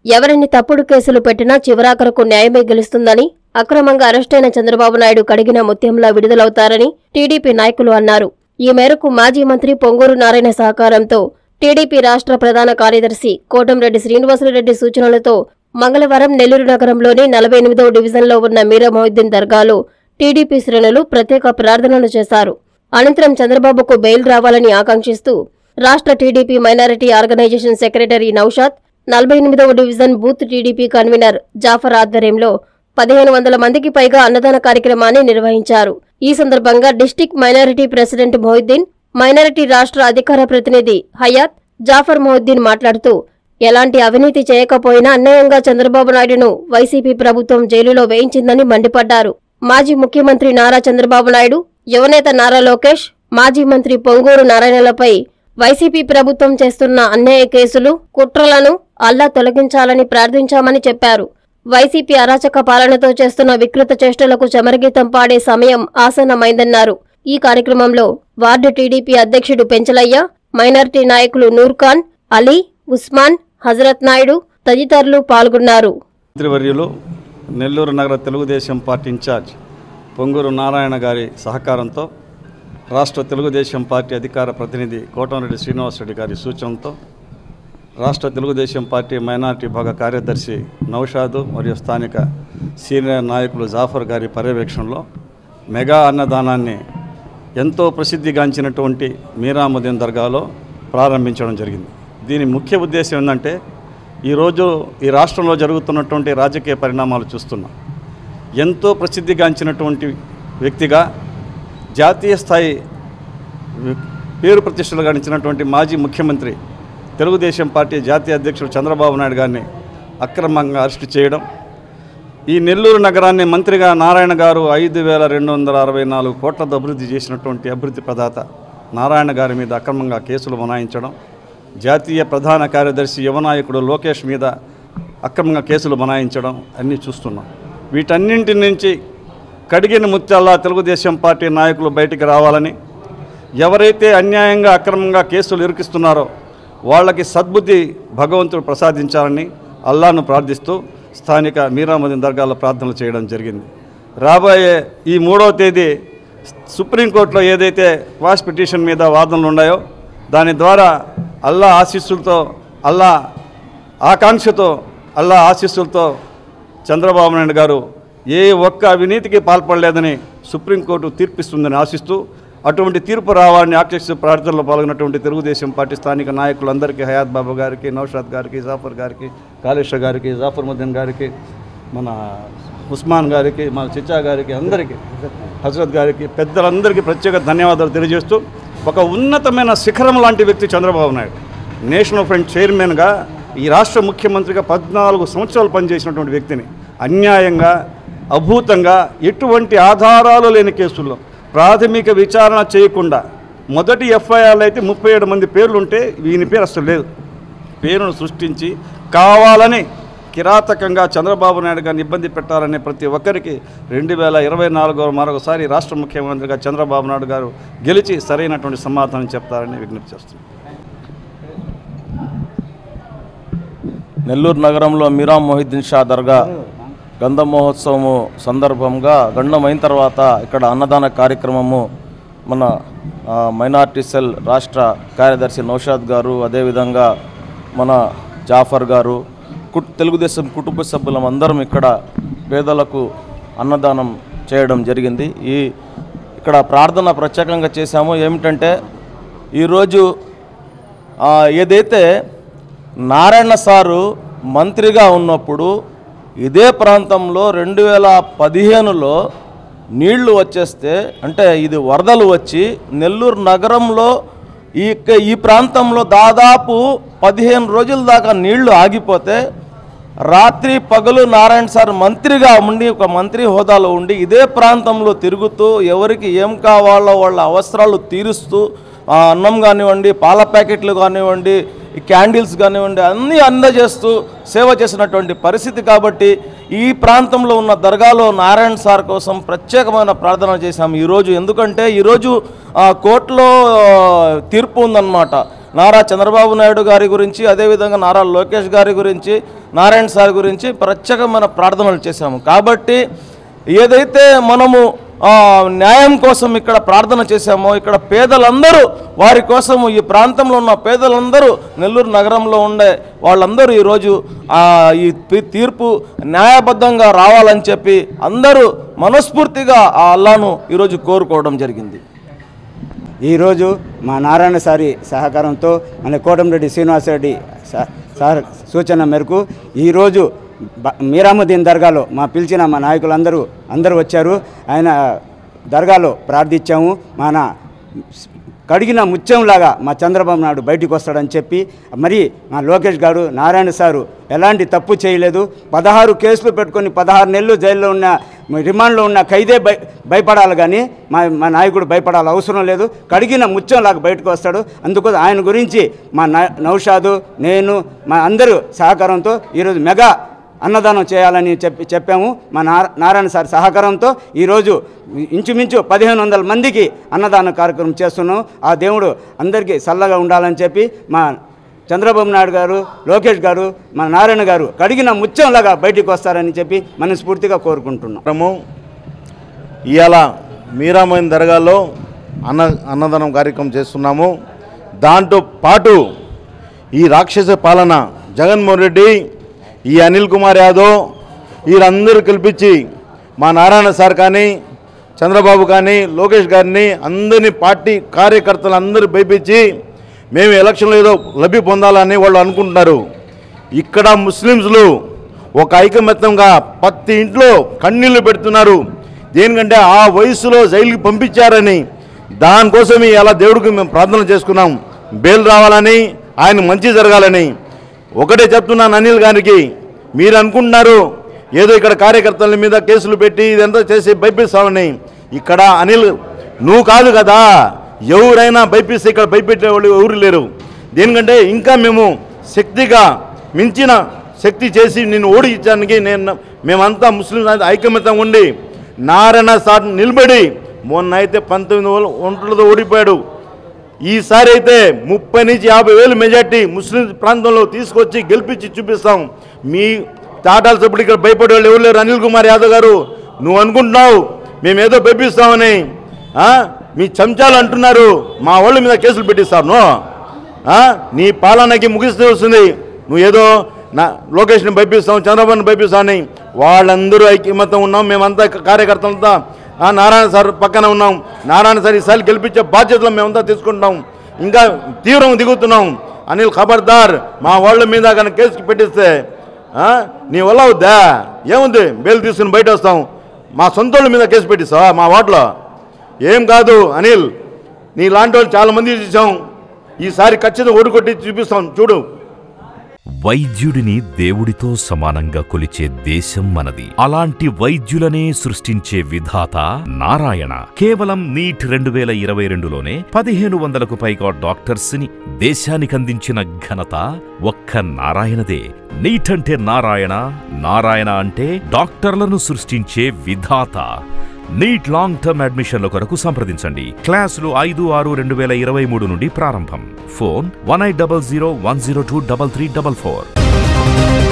ఎవరిని తప్పుడు కేసులు పెట్టినా చివరాఖరకు న్యాయమే గెలుస్తుందని అక్రమంగా అరెస్టైన చంద్రబాబు నాయుడు కడిగిన ముత్యంలా విడుదలవుతారని టీడీపీ నాయకులు అన్నారు ఈ మేరకు మాజీ మంత్రి పొంగూరు నారాయణ సహకారంతో టీడీపీ రాష్ట్ర ప్రధాన కార్యదర్శి కోటంరెడ్డి శ్రీనివాసరెడ్డి సూచనలతో మంగళవారం నెల్లూరు నగరంలోని నలభై ఎనిమిదవ డివిజన్లో ఉన్న మీరా మొహిద్దీన్ దర్గాలో టీడీపీ శ్రేణులు ప్రత్యేక ప్రార్థనలు చేశారు అనంతరం చంద్రబాబుకు బెయిల్ రావాలని ఆకాంక్షిస్తూ రాష్ట్ర TDP minority organisation secretary Naushad నలభై ఎనిమిదవ division booth TDP convenor Jafar ఆధ్వర్యంలో పదిహేను వందల మందికి పైగా అన్నదాన కార్యక్రమాన్ని నిర్వహించారు ఈ సందర్భంగా district minority president Mohiddin minority రాష్ట్ర అధికార ప్రతినిధి హయాత్ జాఫర్ మొహిద్దీన్ మాట్లాడుతూ ఎలాంటి అవినీతి చేయకపోయినా అన్యాయంగా చంద్రబాబు నాయుడును వైసీపీ ప్రభుత్వం జైలులో వేయించిందని మండిపడ్డారు మాజీ ముఖ్యమంత్రి నారా చంద్రబాబు నాయుడు యువనేత నారా లోకేష్ మాజీ మంత్రి పొంగూరు నారాయణలపై వైసీపీ ప్రభుత్వం చేస్తున్న అన్యాయ కేసులు కుట్రలను అల్లా తొలగించాలని ప్రార్థించామని చెప్పారు వైసీపీ అరాచక పాలనతో చేస్తున్న వికృత చేష్టలకు చమరగీతం పాడే సమయం ఆసన్నమైందన్నారు ఈ కార్యక్రమంలో వార్డు టీడీపీ అధ్యక్షుడు పెంచలయ్య మైనార్టీ నాయకులు నూర్ఖాన్ అలీ ఉస్మాన్ హజరత్ నాయుడు తదితరులు పాల్గొన్నారు మంత్రివర్యులు నెల్లూరు నగర తెలుగుదేశం పార్టీ ఇన్ఛార్జ్ పొంగూరు నారాయణ గారి సహకారంతో రాష్ట్ర తెలుగుదేశం పార్టీ అధికార ప్రతినిధి కోటంరెడ్డి శ్రీనివాసరెడ్డి గారి సూచనతో రాష్ట్ర తెలుగుదేశం పార్టీ మైనార్టీ విభాగ కార్యదర్శి నౌషాదు మరియు స్థానిక సీనియర్ నాయకులు జాఫర్ గారి పర్యవేక్షణలో మెగా అన్నదానాన్ని ఎంతో ప్రసిద్ధిగాంచినటువంటి మీరాముద్దీన్ దర్గాలో ప్రారంభించడం జరిగింది దీని ముఖ్య ఉద్దేశం ఏంటంటే ఈరోజు ఈ రాష్ట్రంలో జరుగుతున్నటువంటి రాజకీయ పరిణామాలు చూస్తున్నాం ఎంతో ప్రసిద్ధిగాంచినటువంటి వ్యక్తిగా జాతీయ స్థాయి పేరు ప్రతిష్టలు గడించినటువంటి మాజీ ముఖ్యమంత్రి తెలుగుదేశం పార్టీ జాతీయ అధ్యక్షుడు చంద్రబాబు నాయుడు గారిని అక్రమంగా అరెస్టు చేయడం ఈ నెల్లూరు నగరాన్ని మంత్రిగా నారాయణ గారు ఐదు వేల రెండు వందల అరవై నాలుగు కోట్లతో అభివృద్ధి చేసినటువంటి అభివృద్ధి ప్రదాత నారాయణ గారి మీద అక్రమంగా కేసులు బనాయించడం జాతీయ ప్రధాన కార్యదర్శి యువనాయకుడు లోకేష్ మీద అక్రమంగా కేసులు బనాయించడం అన్నీ చూస్తున్నాం వీటన్నింటి నుంచి కడిగిన ముత్యాల్లా తెలుగుదేశం పార్టీ నాయకులు బయటికి రావాలని ఎవరైతే అన్యాయంగా అక్రమంగా కేసులు ఇరికిస్తున్నారో వాళ్ళకి సద్బుద్ధి భగవంతుడు ప్రసాదించాలని అల్లాను ప్రార్థిస్తూ స్థానిక మీరామదీన్ దర్గాలో ప్రార్థనలు చేయడం జరిగింది రాబోయే ఈ మూడవ తేదీ సుప్రీంకోర్టులో ఏదైతే క్వాష్ పిటిషన్ మీద వాదనలు ఉన్నాయో దాని ద్వారా అల్లా ఆశీస్సులతో అల్లా ఆకాంక్షతో అల్లా ఆశీస్సులతో చంద్రబాబు నాయుడు గారు ఏ ఒక్క అవినీతికి పాల్పడలేదని సుప్రీంకోర్టు తీర్పిస్తుందని ఆశిస్తూ అటువంటి తీర్పు రావాలని ఆక్షిస్తూ ప్రార్థనలో పాల్గొన్నటువంటి తెలుగుదేశం పార్టీ స్థానిక నాయకులందరికీ హయాత్ బాబు గారికి నౌషాద్ గారికి జాఫర్ గారికి కాళేశ్వర్ గారికి జాఫర్ ముద్దీన్ గారికి మన ఉస్మాన్ గారికి మన చిచ్చా గారికి అందరికీ హజరత్ గారికి పెద్దలందరికీ ప్రత్యేక ధన్యవాదాలు తెలియజేస్తూ ఒక ఉన్నతమైన శిఖరం లాంటి వ్యక్తి చంద్రబాబు నాయుడు నేషనల్ ఫ్రంట్ చైర్మన్గా ఈ రాష్ట్ర ముఖ్యమంత్రిగా పద్నాలుగు సంవత్సరాలు పనిచేసినటువంటి వ్యక్తిని అన్యాయంగా అభూతంగా ఎటువంటి ఆధారాలు లేని కేసుల్లో ప్రాథమిక విచారణ చేయకుండా మొదటి ఎఫ్ఐఆర్లు అయితే ముప్పై ఏడు మంది పేర్లు ఉంటే ఈయన పేరు అసలు లేదు పేరును సృష్టించి కావాలని కిరాతకంగా చంద్రబాబు నాయుడు గారిని ఇబ్బంది పెట్టాలనే ప్రతి ఒక్కరికి రెండు వేల ఇరవై నాలుగో మరొకసారి రాష్ట్ర ముఖ్యమంత్రిగా చంద్రబాబు నాయుడు గారు గెలిచి సరైనటువంటి సమాధానం చెప్తారని విజ్ఞప్తి చేస్తున్నాను నెల్లూరు నగరంలో మీరా మొహిద్దీన్ షా దర్గా గంధ మహోత్సవము సందర్భంగా గండం అయిన తర్వాత ఇక్కడ అన్నదాన కార్యక్రమము మన ఆ, మైనార్టీ సెల్ రాష్ట్ర కార్యదర్శి నౌషాద్ గారు అదేవిధంగా మన జాఫర్ గారు కుట్ తెలుగుదేశం కుటుంబ సభ్యులం అందరం ఇక్కడ పేదలకు అన్నదానం చేయడం జరిగింది ఈ ఇక్కడ ప్రార్థన ప్రత్యేకంగా చేశాము ఏమిటంటే ఈరోజు ఆ, ఏదైతే నారాయణ సారు మంత్రిగా ఉన్నప్పుడు ఇదే ప్రాంతంలో రెండు వేల పదిహేనులో నీళ్లు వచ్చేస్తే అంటే ఇది వరదలు వచ్చి నెల్లూరు నగరంలో ఈ ఈ ప్రాంతంలో దాదాపు పదిహేను రోజుల దాకా నీళ్లు ఆగిపోతే రాత్రి పగలు నారాయణ సార్ మంత్రిగా ఉండి ఒక మంత్రి హోదాలో ఉండి ఇదే ప్రాంతంలో తిరుగుతూ ఎవరికి ఏం కావాలో వాళ్ళ అవసరాలు తీరుస్తూ ఆ అన్నం కానివ్వండి పాల ప్యాకెట్లు కానివ్వండి ఈ క్యాండిల్స్ కానివ్వండి అన్నీ అందజేస్తూ సేవ చేసినటువంటి పరిస్థితి కాబట్టి ఈ ప్రాంతంలో ఉన్న దర్గాలో నారాయణ సార్ కోసం ప్రత్యేకమైన ప్రార్థన చేశాం ఈరోజు ఎందుకంటే ఈరోజు ఆ, కోర్టులో ఆ, తీర్పు ఉందన్నమాట నారా చంద్రబాబు నాయుడు గారి గురించి అదేవిధంగా నారా లోకేష్ గారి గురించి నారాయణ సార్ గురించి ప్రత్యేకమైన ప్రార్థనలు చేశాము కాబట్టి ఏదైతే మనము ఆ, న్యాయం కోసం ఇక్కడ ప్రార్థన చేశామో ఇక్కడ పేదలందరూ వారి కోసము ఈ ప్రాంతంలో ఉన్న పేదలందరూ నెల్లూరు నగరంలో ఉండే వాళ్ళందరూ ఈరోజు ఆ, ఈ తీ- తీర్పు న్యాయబద్ధంగా రావాలని చెప్పి అందరూ మనస్ఫూర్తిగా ఆ అల్లాను ఈరోజు కోరుకోవడం జరిగింది ఈరోజు మా నారాయణ సారి సహకారంతో మన కోటంరెడ్డి శ్రీనివాసరెడ్డి సా- సార్ సూచన మేరకు ఈరోజు బ- మీరాముద్దీన్ దర్గాలో మా పిలిచిన మా నాయకులందరూ అందరూ వచ్చారు ఆయన దర్గాలో ప్రార్థించాము మన కడిగిన ముత్యంలాగా మా చంద్రబాబు నాయుడు బయటికి వస్తాడని చెప్పి మరి మా లోకేష్ గారు నారాయణ సారు ఎలాంటి తప్పు చేయలేదు పదహారు కేసులు పెట్టుకొని పదహారు నెలలు జైల్లో ఉన్న రిమాండ్లో ఉన్న ఖైదే భయ భయపడాలి కానీ మా మా నాయకుడు భయపడాలి అవసరం లేదు కడిగిన ముత్యంలాగా బయటకు వస్తాడు అందుకు ఆయన గురించి మా నా- నౌషాదు నేను మా అందరూ సహకారంతో ఈరోజు మెగా అన్నదానం చేయాలని చెప్పి చెప్పాము మా నారా నారాయణ సార్ సహకారంతో ఈరోజు ఇంచుమించు పదిహేను వందల మందికి అన్నదాన కార్యక్రమం చేస్తున్నాం ఆ దేవుడు అందరికీ చల్లగా ఉండాలని చెప్పి మా చంద్రబాబు నాయుడు గారు లోకేష్ గారు మా నారాయణ గారు కడిగిన ముత్యంలాగా బయటికి వస్తారని చెప్పి మనస్ఫూర్తిగా కోరుకుంటున్నాం కార్యక్రమం ఇవాళ మీరామైన దర్గాలో అన్న అన్నదానం కార్యక్రమం చేస్తున్నాము దాంతో పాటు ఈ రాక్షస పాలన జగన్మోహన్ రెడ్డి ఈ అనిల్ కుమార్ యాదవ్ వీరందరూ కల్పించి మా నారాయణ సార్ కానీ చంద్రబాబు కానీ లోకేష్ గారిని అందరినీ పార్టీ కార్యకర్తలు అందరూ భయపించి మేము ఎలక్షన్లో ఏదో లబ్ధి పొందాలని వాళ్ళు అనుకుంటున్నారు ఇక్కడ ముస్లిమ్స్లు ఒక ఐకమత్యంగా ప్రతి ఇంట్లో కన్నీళ్లు పెడుతున్నారు దేనికంటే ఆ వయసులో జైలుకి పంపించారని దానికోసమే అలా దేవుడికి మేము ప్రార్థన చేసుకున్నాం బెయిల్ రావాలని ఆయన మంచి జరగాలని ఒకటే చెప్తున్నాను అనిల్ గారికి మీరు అనుకుంటున్నారు ఏదో ఇక్కడ కార్యకర్తల మీద కేసులు పెట్టి ఇదంతా చేసి భయపిస్తామని ఇక్కడ అనిల్ నువ్వు కాదు కదా ఎవరైనా భయపిస్తే ఇక్కడ భయపెట్టే వాళ్ళు ఎవరు లేరు దేనికంటే ఇంకా మేము శక్తిగా మించిన శక్తి చేసి నిన్ను ఓడించడానికి నేను మేమంతా ముస్లిం ఐకమత్యం ఉండి నారాయణ సార్ నిలబడి మొన్న అయితే పంతొమ్మిది వేల ఒంట్లతో ఓడిపోయాడు ఈసారి అయితే ముప్పై నుంచి యాభై వేలు మెజార్టీ ముస్లిం ప్రాంతంలో తీసుకొచ్చి గెలిపించి చూపిస్తాం మీ టాటాలు సప్పుడు ఇక్కడ భయపడే వాళ్ళు ఎవరు లేరు అనిల్ కుమార్ యాదవ్ గారు నువ్వు అనుకుంటున్నావు మేమేదో భయపిస్తామని ఆ? మీ చెంచాలు అంటున్నారు మా వాళ్ళ మీద కేసులు పెట్టిస్తారు నువ్వు ఆ? నీ పాలనకి ముగిస్తూ వస్తుంది నువ్వు ఏదో నా లోకేష్ని భయపిస్తాం చంద్రబాబుని భయపిస్తామని వాళ్ళందరూ ఐక్యమతం ఉన్నాం మేమంతా కార్యకర్తలంతా ఆ నారాయణ సార్ పక్కన ఉన్నాం నారాయణ సార్ ఈసారి గెలిపించే బాధ్యతలు మేమంతా తీసుకుంటాం ఇంకా తీవ్రం దిగుతున్నాం అనిల్ ఖబర్దార్ మా వాళ్ళ మీద కనుక కేసు పెట్టిస్తే ఆ, నీ వల్ల అవుద్దా ఏముంది బెయిల్ తీసుకుని బయట వస్తాం మా సొంత వాళ్ళ మీద కేసు పెట్టిస్తావా మా వాటిలో ఏం కాదు అనిల్ నీ లాంటి వాళ్ళు చాలా మంది చూసాం ఈసారి ఖచ్చితంగా ఓడికొట్టి చూపిస్తాం చూడు వైద్యుడిని దేవుడితో సమానంగా కొలిచే దేశం మనది అలాంటి వైద్యులనే సృష్టించే విధాత నారాయణ కేవలం నీట్ రెండు వేల ఇరవై రెండులోనే పదిహేను వందలకు పైగా డాక్టర్స్ ని దేశానికందించిన ఘనత ఒక్క నారాయణదే నీట్ అంటే నారాయణ నారాయణ అంటే డాక్టర్లను సృష్టించే విధాత నీట్ లాంగ్ టర్మ్ అడ్మిషన్ల కొరకు సంప్రదించండి క్లాసులు ఐదు ఆరు రెండు వేల ఇరవై మూడు నుండి ప్రారంభం phone one eight double zero one zero two double three double four